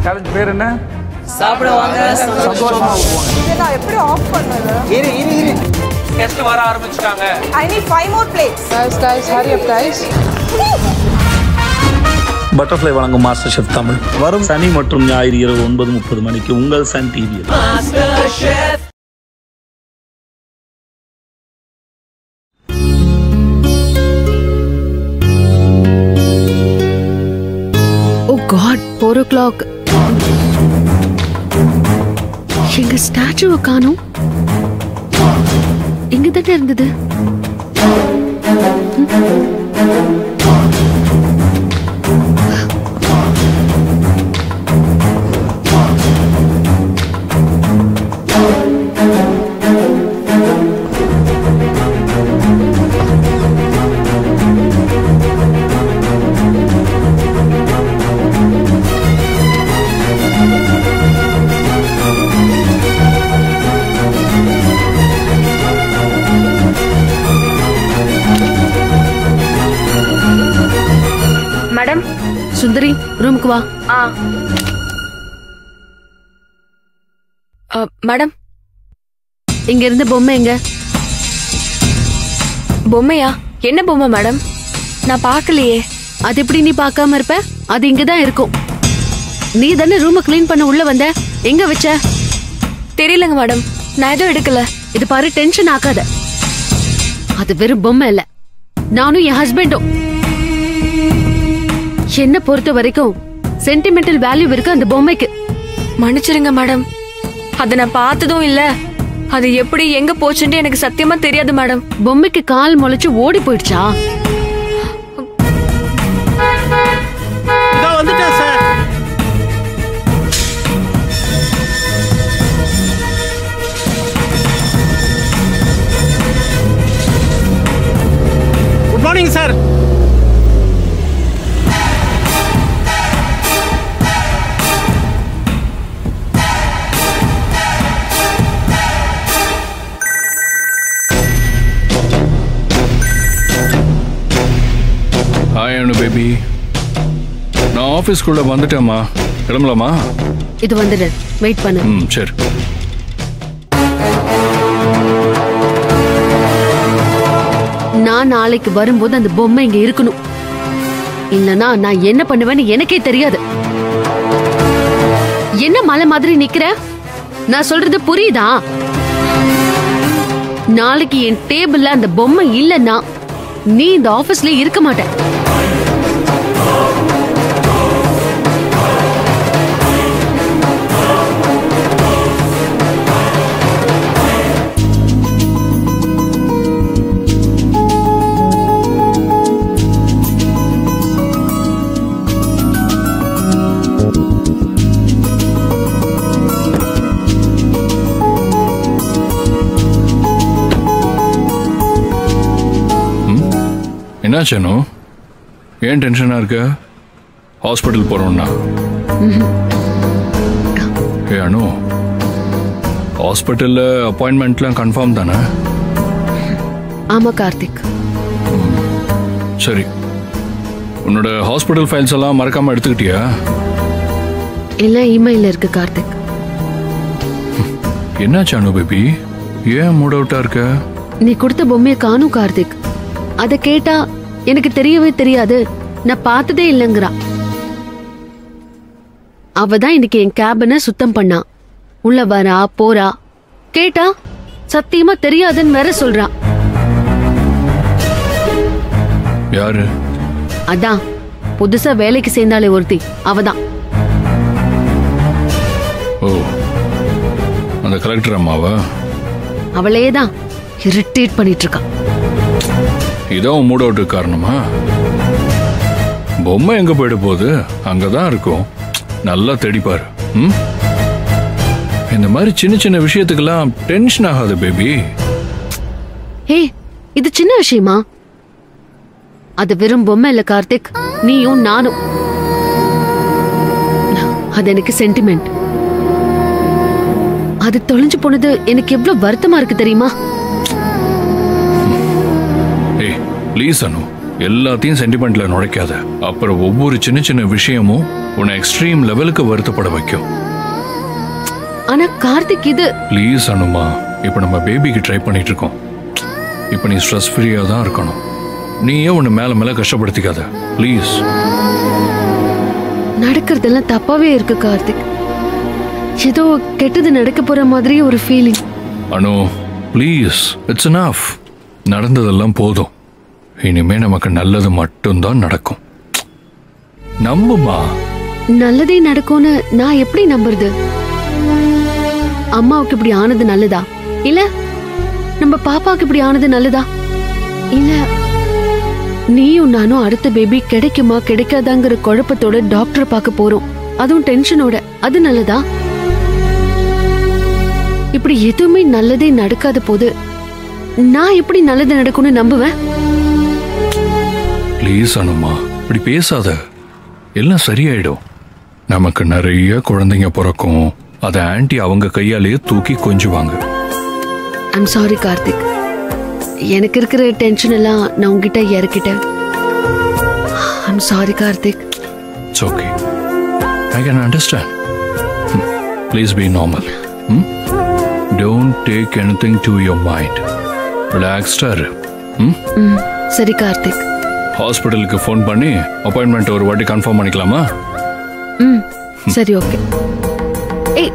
Challenge பேர் என்ன சாப்பிட வாங்க சந்தோஷமா போவாங்க இதை நான் எப்படி ஆஃப் பண்ணது இரு இரு இரு கெஸ்ட் வர ஆரம்பிச்சிட்டாங்க I need five more plates Guys, guys, hurry up, guys. Butterfly வழங்கும் மாஸ்டர் ஷெஃப் தமிழ் வரும் சனி மற்றும் ஞாயிறு இரவு ஒன்பது முப்பது மணிக்கு உங்கள் சன் டிவியில் oh God four o'clock எங்க ஸ்டாச்சுவை காணும் இங்க தானே இருந்தது மேடம் சுந்தரி ரூமுக்கு வா ஆ அ, மேடம் இங்க இருந்த பொம்மை எங்க பொம்மையா என்ன பொம்மை மேடம் நான் பார்க்கலையே அது எப்படி நீ பார்க்காம இருப்ப அது இங்க தான் இருக்கும் நீ தானே ரூமை க்ளீன் பண்ண உள்ள வந்த எங்க வச்ச தெரியலங்க மேடம் நான் எதுவும் எடுக்கல இது பாரு டென்ஷன் ஆக்காத அது வெறும் பொம்மை இல்ல நானும் என் ஹஸ்பண்டும் என்ன பொறுத்த வரைக்கும் சென்டிமெண்டல் வேல்யூ இருக்கு அந்த பொம்மைக்கு மன்னிச்சிருங்க மேடம் அதை நான் பார்த்ததும் இல்ல அது எப்படி எங்க போச்சுன்னு எனக்கு சத்தியமா தெரியாது மேடம் பொம்மைக்கு கால் முளைச்சு ஓடி போயிடுச்சா இதோ வந்துட்டேன் sir good morning sir hi Anu baby நான் ஆஃபீஸ்க்குள்ளே வந்துட்டேம்மா கிளம்பலாமா இது வந்துடு வெயிட் பண்ணு ம் சரி நான் நாளைக்கு வரும்போது அந்த பொம்மை இங்க இருக்கணும் இல்லனா நான் என்ன பண்ணுவேன்னு எனக்கே தெரியாது என்ன மலை மாதிரி நிக்கிற நான் சொல்றது புரியுதா நாளைக்கு என் டேபிள்ல அந்த பொம்மை இல்லன்னா நீ இந்த ஆபீஸ்ல இருக்க மாட்ட என்னாச்சு அனு ஏன் டென்ஷனாக இருக்க ஹாஸ்பிட்டல் போகிறோம்னா ஏ அனு ஹாஸ்பிட்டலில் அப்பாயின்மெண்ட்லாம் கன்ஃபார்ம் தானே ஆமா கார்த்திக் சரி உன்னோட ஹாஸ்பிட்டல் ஃபைல்ஸ் எல்லாம் மறக்காமல் எடுத்துக்கிட்டியா எல்லாம் இமெயில இருக்கு கார்த்திக் என்னாச்சு அனு பேபி ஏன் மூட் அவுட்டாக இருக்க நீ கொடுத்த பொம்மையை காணும் கார்த்திக் அத கேட்டா எனக்கு தெரியவே தெரியாது நான் பார்த்ததே இல்லைங்கிறா அவ தான் இன்னைக்கு என் கேபினை சுத்தம் பண்ணா உள்ள வரா போறா கேட்டா சத்தியமா தெரியாதுன்னு வேற சொல்றா யாரு அதான் புதுசா வேலைக்கு சேர்ந்தாலே ஒருத்தி அவதான் ஓ அந்த கலெக்டர் அம்மாவா அவளே தான் இரிட்டேட் பண்ணிட்டு இருக்கா இதான் மூட் அவுட்டுக்கு காரணமா பொம்மை எங்க போயிட போகுது அங்கதான் இருக்கும் நல்லா தேடிப்பாரு ம் இந்த மாதிரி சின்ன சின்ன விஷயத்துக்கெல்லாம் டென்ஷன் ஆகாது பேபி ஹே இது சின்ன விஷயமா அது வெறும் பொம்மை இல்ல கார்த்திக் நீயும் நானும் அது எனக்கு சென்டிமெண்ட் அது தொலைஞ்சு போனது எனக்கு எவ்வளவு வருத்தமா இருக்கு தெரியுமா ஏய் ப்ளீஸ் அனு எல்லாத்தையும் சென்டிமெண்ட்ல நுழைக்காத அப்புறம் ஒவ்வொரு சின்ன சின்ன விஷயமும் உன்னை எக்ஸ்ட்ரீம் லெவலுக்கு வருத்தப்பட வைக்கும் ஆனா கார்த்திக் இது ப்ளீஸ் அனுமா இப்போ நம்ம பேபிக்கு ட்ரை பண்ணிட்டு இருக்கோம் இப்போ நீ ஸ்ட்ரெஸ் ஃப்ரீயா தான் இருக்கணும் நீயே உன்னை மேல மேல கஷ்டப்படுத்திக்காத ப்ளீஸ் நடக்கிறதெல்லாம் தப்பாவே இருக்கு கார்த்திக் ஏதோ கெட்டது நடக்க போற மாதிரி ஒரு feeling Anu please it's enough நடந்ததெல்லாம் போதும் இனிமே நமக்கு நல்லது மட்டும்தான் நடக்கும் நம்புமா நல்லதே நடக்கும்னு நான் எப்படி நம்புறது அம்மாவுக்கு இப்படி ஆனது நல்லதா இல்ல நம்ம பாப்பாவுக்கு இப்படி ஆனது நல்லதா இல்ல நீயும் நானும் அடுத்த பேபி கிடைக்குமா கிடைக்காதாங்கிற குழப்பத்தோட டாக்டர் பார்க்க போறோம் அதுவும் டென்ஷனோட அது நல்லதா இப்படி எதுவுமே நல்லதே நடக்காத போது நான் எப்படி நல்லது நடக்கும்னு நம்புவேன் ப்ளீஸ் அனுமா இப்படி பேசாத எல்லாம் சரியாயிடும் நமக்கு நிறைய குழந்தைங்க பிறக்கும் அதை ஆன்ட்டி அவங்க கையாலேயே தூக்கி கொஞ்சுவாங்க ஐம் சாரி கார்த்திக் எனக்கு இருக்கிற டென்ஷன் எல்லாம் நான் உங்ககிட்ட இறக்கிட்டேன் I'm sorry Karthik it's okay I can understand please be normal don't take anything to your mind ரிலாக்ஸ்டா இரு ம் ம் சரி கார்த்திக் ஹாஸ்பிட்டலுக்கு ஃபோன் பண்ணி அப்பாயின்மெண்ட் ஒரு வாட்டி கன்ஃபார்ம் பண்ணிக்கலாமா ம் சரி ஓகே ஏய்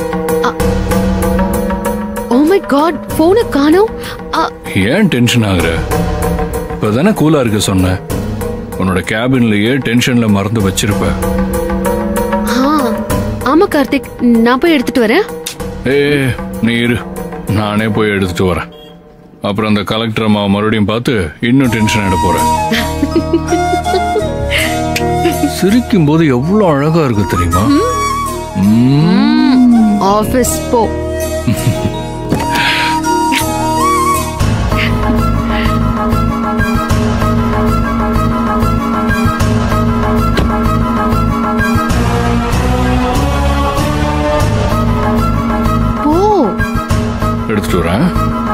ஓ மை காட் போனை காணோம் ஆ, ஏன் டென்ஷன் ஆகுற இப்பதானே கூலா இருக்க சொன்னேன் உன்னோட கேபின்லயே டென்ஷன்ல மறந்து வச்சிருப்ப ஆ ஆமா கார்த்திக் நான் போய் எடுத்துட்டு வரேன் ஏ நீ இரு நானே போய் எடுத்துட்டு வரேன் அப்புறம் அந்த கலெக்டர் அம்மா மறுபடியும் பார்த்து இன்னும் டென்ஷன் ஆயிட போறேன் சிரிக்கும் போது எவ்வளவு அழகா இருக்கு தெரியுமா ம். ஆபீஸ் போ போ எடுத்துட்டு வரேன்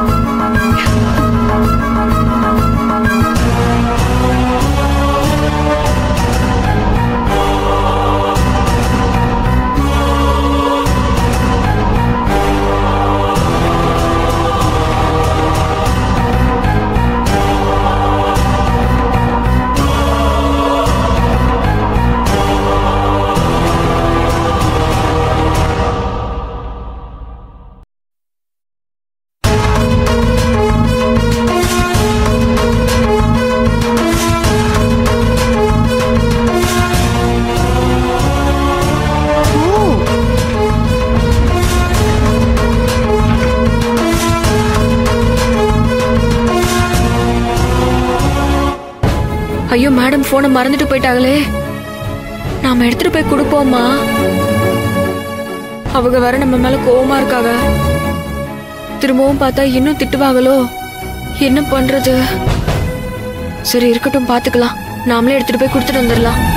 ஐயோ மேடம் போனை மறந்துட்டு போயிட்டாங்களே நாம எடுத்துட்டு போய் கொடுப்போமா அவங்க வர நம்ம மேல கோவமா இருக்காங்க திரும்பவும் பார்த்தா இன்னும் திட்டுவாங்களோ என்ன பண்றது சரி இருக்கட்டும் பாத்துக்கலாம் நாமளே எடுத்துட்டு போய் கொடுத்துட்டு வந்துடலாம்